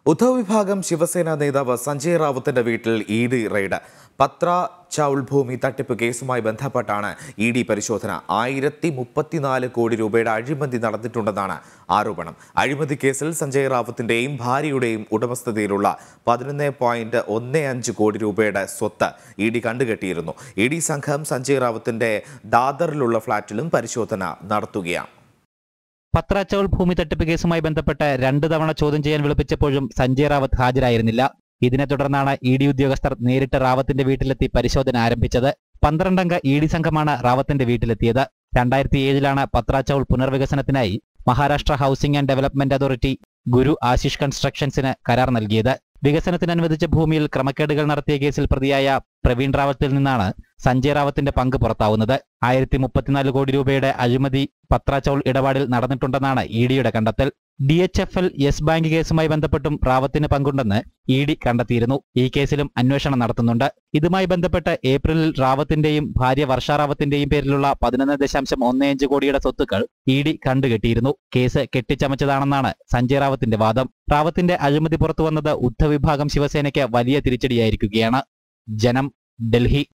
ഉദ്ധവ് വിഭാഗം ശിവസേന നേതാവ് സഞ്ജയ് റാവുത്തിന്റെ വീട്ടിൽ ഇ ഡി റെയ്ഡ് പത്ര ചൗൾ ഭൂമി തട്ടിപ്പ് കേസുമായി ബന്ധപ്പെട്ടാണ് ഇ ഡി പരിശോധന ആയിരത്തി മുപ്പത്തിനാല് കോടി രൂപയുടെ അഴിമതി നടന്നിട്ടുണ്ടെന്നാണ് ആരോപണം അഴിമതി കേസിൽ സഞ്ജയ് റാവുത്തിന്റെയും ഭാര്യയുടെയും ഉടമസ്ഥതയിലുള്ള പതിനൊന്ന് പോയിന്റ് ഒന്ന് അഞ്ച് കോടി രൂപയുടെ സ്വത്ത് ഇ ഡി കണ്ടുകെട്ടിയിരുന്നു ഇ ഡി സംഘം സഞ്ജയ് റാവുത്തിന്റെ ദാദറിലുള്ള ഫ്ളാറ്റിലും പരിശോധന നടത്തുകയാണ് പത്രാച്ചൗൾ ഭൂമി തട്ടിപ്പ് കേസുമായി ബന്ധപ്പെട്ട് രണ്ടു തവണ ചോദ്യം ചെയ്യാൻ വിളിപ്പിച്ചപ്പോഴും സഞ്ജയ് റാവത്ത് ഹാജരായിരുന്നില്ല ഇതിനെ തുടർന്നാണ് ഇ ഡി ഉദ്യോഗസ്ഥർ നേരിട്ട് റാവത്തിന്റെ വീട്ടിലെത്തി പരിശോധന ആരംഭിച്ചത് പന്ത്രണ്ടംഗ ഇ ഡി സംഘമാണ് റാവത്തിന്റെ വീട്ടിലെത്തിയത് രണ്ടായിരത്തി ഏഴിലാണ് പത്രാച്ചൗൾ പുനർവികസനത്തിനായി Maharashtra housing and development authority Guru Ashish കൺസ്ട്രക്ഷൻസിന് കരാർ നൽകിയത് വികസനത്തിന് അനുവദിച്ച ഭൂമിയിൽ ക്രമക്കേടുകൾ നടത്തിയ കേസിൽ പ്രതിയായ പ്രവീൺ റാവത്തിൽ നിന്നാണ് സഞ്ജയ് റാവത്തിന്റെ പങ്ക് പുറത്താവുന്നത് ആയിരത്തി മുപ്പത്തിനാല് കോടി രൂപയുടെ അഴിമതി പത്രാച്ചൗൾ ഇടപാടിൽ നടന്നിട്ടുണ്ടെന്നാണ് ഇ ഡിയുടെ കണ്ടെത്തൽ D H F L Yes Bank കേസുമായി ബന്ധപ്പെട്ടും റാവത്തിന് പങ്കുണ്ടെന്ന് ഇ ഡി കണ്ടെത്തിയിരുന്നു ഈ കേസിലും അന്വേഷണം നടത്തുന്നുണ്ട് ഇതുമായി ബന്ധപ്പെട്ട് ഏപ്രിലിൽ റാവത്തിന്റെയും ഭാര്യ വർഷ റാവത്തിന്റെയും പേരിലുള്ള പതിനൊന്ന് ദശാംശം ഒന്ന് അഞ്ച് കോടിയുടെ സ്വത്തുക്കൾ ഇ ഡി കണ്ടുകെട്ടിയിരുന്നു കേസ് കെട്ടിച്ചമച്ചതാണെന്നാണ് സഞ്ജയ് റാവത്തിന്റെ വാദം റാവത്തിന്റെ അഴിമതി പുറത്തുവന്നത് ഉദ്ധവ് വിഭാഗം ശിവസേനയ്ക്ക് വലിയ തിരിച്ചടിയായിരിക്കുകയാണ് ജനം ഡൽഹി